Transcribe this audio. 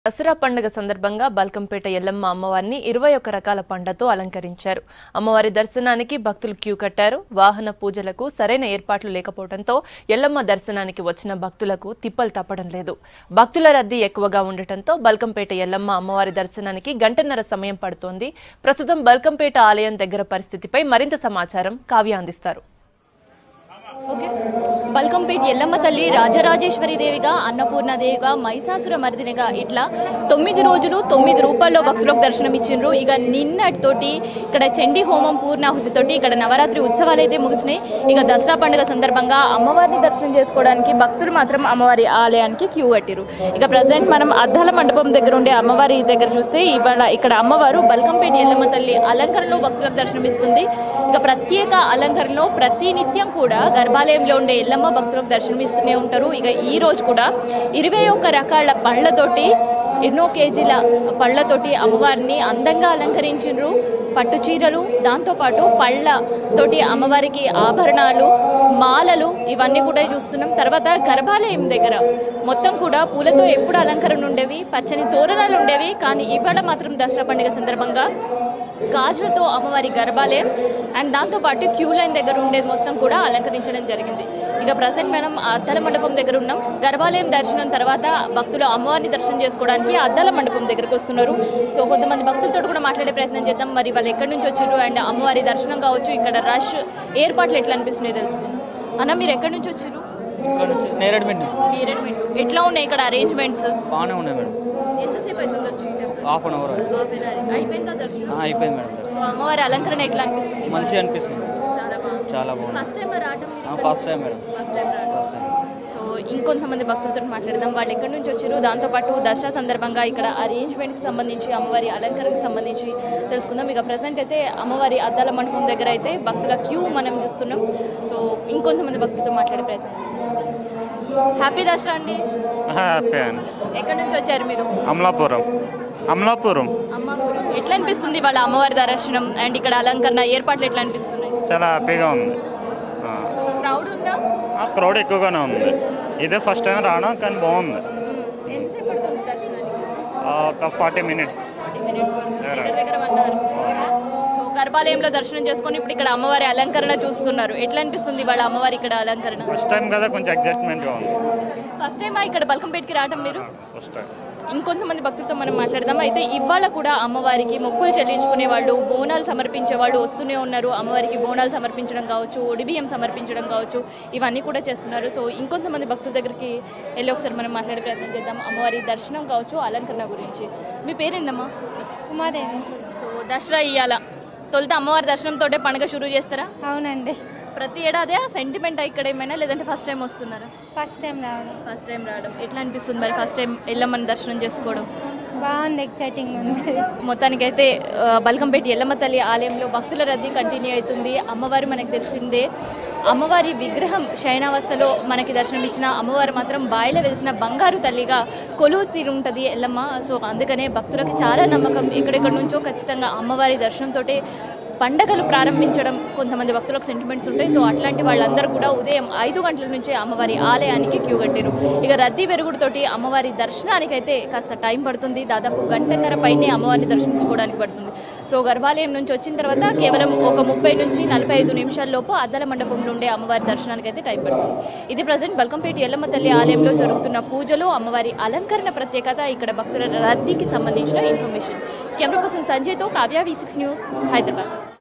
దసరా పండుగ సందర్భంగా బల్కంపేట ఎల్లమ్మ అమ్మవారిని ఇరవై ఒక్క రకాల పండ్లతో అలంకరించారు అమ్మవారి దర్శనానికి భక్తులు క్యూ కట్టారు వాహన పూజలకు సరైన ఏర్పాట్లు లేకపోవడంతో ఎల్లమ్మ దర్శనానికి వచ్చిన భక్తులకు తిప్పలు తప్పడం లేదు భక్తుల రద్దీ ఎక్కువగా ఉండటంతో బల్కంపేట ఎల్లమ్మ అమ్మవారి దర్శనానికి గంటన్నర సమయం పడుతోంది ప్రస్తుతం బల్కంపేట ఆలయం దగ్గర పరిస్థితిపై మరింత సమాచారం కావ్య అందిస్తారు ఓకే బల్కంపేట్ ఎల్లమ్మ తల్లి రాజరాజేశ్వరి దేవిగా అన్నపూర్ణదేవిగా మహిషాసుర మర్దినిగా ఇట్లా తొమ్మిది రోజులు తొమ్మిది రూపాల్లో భక్తులకు దర్శనం ఇచ్చిండ్రు ఇక నిన్నటితోటి ఇక్కడ చండీ హోమం పూర్ణాహుతితోటి ఇక్కడ నవరాత్రి ఉత్సవాలు అయితే ముగిసినాయి ఇక దసరా పండుగ సందర్భంగా అమ్మవారిని దర్శనం చేసుకోవడానికి భక్తులు మాత్రం అమ్మవారి ఆలయానికి క్యూ కట్టిరు ఇక ప్రజెంట్ మనం అద్దాల మండపం దగ్గర ఉండే అమ్మవారి దగ్గర చూస్తే ఇవాళ ఇక్కడ అమ్మవారు బల్కంపేట ఎల్లమ్మ తల్లి అలంకరణలో భక్తులకు దర్శనమిస్తుంది ఇక ప్రత్యేక అలంకరణలో ప్రతి నిత్యం కూడా గర్భాలయంలో ఉండే ఎల్లమ్మ భక్తులకు దర్శనమిస్తూనే ఉంటారు ఇక ఈ రోజు కూడా ఇరవై ఒక్క రకాల పళ్ళతోటి ఎన్నో కేజీల పళ్ళతోటి అమ్మవారిని అందంగా అలంకరించిండ్రు పట్టు చీరలు దాంతోపాటు పళ్ళ తోటి అమ్మవారికి ఆభరణాలు మాలలు ఇవన్నీ కూడా చూస్తున్నాం తర్వాత గర్భాలయం దగ్గర మొత్తం కూడా పూలతో ఎప్పుడు అలంకరణ ఉండేవి పచ్చని తోరణాలు ఉండేవి కానీ ఇవాళ మాత్రం దసరా పండుగ సందర్భంగా గాజులతో అమ్మవారి గర్భాలయం అండ్ దాంతోపాటు క్యూ లైన్ దగ్గర ఉండేది మొత్తం కూడా అలంకరించడం జరిగింది ఇక ప్రజెంట్ మనం అద్దాల మండపం దగ్గర ఉన్నాం గర్భాలయం దర్శనం తర్వాత భక్తులు అమ్మవారిని దర్శనం చేసుకోవడానికి అద్దాల మండపం దగ్గరకు వస్తున్నారు సో కొంతమంది భక్తులతో కూడా మాట్లాడే ప్రయత్నం చేద్దాం మరి వాళ్ళు ఎక్కడి నుంచి వచ్చారు అండ్ అమ్మవారి దర్శనం కావచ్చు ఇక్కడ రష్ ఏర్పాట్లు ఎట్లా అనిపిస్తున్నాయో తెలుసుకుందాం అన్న మీరు ఎక్కడి నుంచి వచ్చారు ఇక్కడ నుంచి నేరేడుమిట్ నుంచి నేరేడుమిట్టు. ఎట్లా ఉన్నాయి ఇక్కడ అరేంజ్మెంట్స్ బాగానే ఉన్నాయి మేడం ఎంతసేపు అవుతుంది వచ్చి హాఫ్ అన్ అవర్ అయిపోయిందా దర్శనం అయిపోయింది మేడం దర్శనం. సో అమ్మవారి అలంకరణ ఎట్లా అనిపిస్తుంది మంచిగా అనిపిస్తుంది చాలా బాగుంది చాలా బాగుంది ఫస్ట్ టైం రావటం first time madam first time రావడం ఫస్ట్ టైం సో ఇంకొంతమంది భక్తులతో మాట్లాడదాం వాళ్ళు ఎక్కడి నుంచి వచ్చారు దాంతోపాటు దసరా సందర్భంగా ఇక్కడ అరేంజ్మెంట్కి సంబంధించి అమ్మవారి అలంకరణకు సంబంధించి తెలుసుకుందాం ఇక ప్రజెంట్ అయితే అమ్మవారి అద్దాల మండపం దగ్గర అయితే భక్తుల క్యూ మనం చూస్తున్నాం సో ఇంకొంతమంది భక్తులతో మాట్లాడే ప్రయత్నం చేద్దాం. హ్యాపీ దసరా అండి హ్యాపీ అండి ఎక్కడి నుంచి వచ్చారు మీరు అమలాపురం అమలాపురం అమ్మాపురం ఎట్లా అనిపిస్తుంది వాళ్ళ అమ్మవారి దర్శనం అండ్ ఇక్కడ అలంకరణ ఏర్పాట్లు ఎట్లా అనిపిస్తున్నాయి చాలా హ్యాపీగా ఉంది క్రౌడ్ ఉందా క్రౌడ్ ఎక్కువగానే ఉంది ఇదే ఫస్ట్ టైం రావడం కానీ బాగుంది మ్మ్. ఎంతసేపు పడుతుంది దర్శనానికి ఆ, ఒక ఫార్టీ మినిట్స్ ఫార్టీ మినిట్స్ పడుతుంది దగ్గర దగ్గర వన్ అవర్ సో గర్భాలయంలో దర్శనం చేసుకొని ఇప్పుడు ఇక్కడ అమ్మవారి అలంకరణ చూస్తున్నారు ఎట్లా అనిపిస్తుంది వాళ్ళ అమ్మవారి ఇక్కడ అలంకరణ ఫస్ట్ టైం కదా కొంచెం ఎగ్జైట్మెంట్గా ఉంది ఫస్ట్ టైం ఇక్కడ బల్కంపేటకి రావటం మీరు ఫస్ట్ టైం ఇంకొంతమంది భక్తులతో మనం మాట్లాడదాం అయితే ఇవాళ కూడా అమ్మవారికి మొక్కులు చెల్లించుకునే వాళ్ళు బోనాలు సమర్పించే వాళ్ళు వస్తూనే ఉన్నారు అమ్మవారికి బోనాలు సమర్పించడం కావచ్చు ఒడిబియ్యం సమర్పించడం కావచ్చు ఇవన్నీ కూడా చేస్తున్నారు సో ఇంకొంతమంది భక్తుల దగ్గరికి వెళ్ళి ఒకసారి మనం మాట్లాడే ప్రయత్నం చేద్దాం అమ్మవారి దర్శనం కావచ్చు అలంకరణ గురించి మీ పేరేందమ్మా ఉమాదేవి సో దసరా ఇయ్యాల తొలుత అమ్మవారి దర్శనంతోటే పండుగ షురూ చేస్తారా అవునండి ప్రతి ఏడాది సెంటిమెంట్ ఇక్కడ ఏమైనా లేదంటే ఫస్ట్ టైం వస్తున్నారా ఫస్ట్ టైం రావడం ఫస్ట్ టైం రావడం ఎట్లా అనిపిస్తుంది మరి ఫస్ట్ టైం ఎల్లమ్మని దర్శనం చేసుకోవడం బాగుంది ఎక్సైటింగ్ ఉంది మొత్తానికైతే ఆ, బల్కంపేట ఎల్లమ్మ తల్లి ఆలయంలో భక్తుల రద్దీ కంటిన్యూ అవుతుంది అమ్మవారు మనకు తెలిసిందే అమ్మవారి విగ్రహం శయనావస్థలో మనకి దర్శనం ఇచ్చిన అమ్మవారు మాత్రం బాయిల వెలిసిన బంగారు తల్లిగా కొలువు తీరుంటుంది ఎల్లమ్మ సో అందుకనే భక్తులకి చాలా నమ్మకం ఎక్కడెక్కడి నుంచో ఖచ్చితంగా అమ్మవారి దర్శనంతో పండగలు ప్రారంభించడం కొంతమంది భక్తులకు సెంటిమెంట్స్ ఉంటాయి సో అట్లాంటి వాళ్ళందరూ కూడా ఉదయం ఐదు గంటల నుంచే అమ్మవారి ఆలయానికి క్యూ కట్టారు ఇక రద్దీ వెరుగుడుతోటి అమ్మవారి దర్శనానికైతే కాస్త టైం పడుతుంది దాదాపు గంటన్నర పైనే అమ్మవారిని దర్శించుకోవడానికి పడుతుంది సో గర్భాలయం నుంచి వచ్చిన తర్వాత కేవలం ఒక ముప్పై నుంచి నలభై ఐదు నిమిషాల్లోపు అద్దల మండపంలో ఉండే అమ్మవారి దర్శనానికి అయితే టైం పడుతుంది ఇది ప్రజెంట్ బల్కంపేట ఎల్లమ్మ తల్లి ఆలయంలో జరుగుతున్న పూజలు అమ్మవారి అలంకరణ ప్రత్యేకత ఇక్కడ భక్తుల రద్దీకి సంబంధించిన ఇన్ఫర్మేషన్ కెమెరా పర్సన్ సంజయ్తో Kavya V six news Hyderabad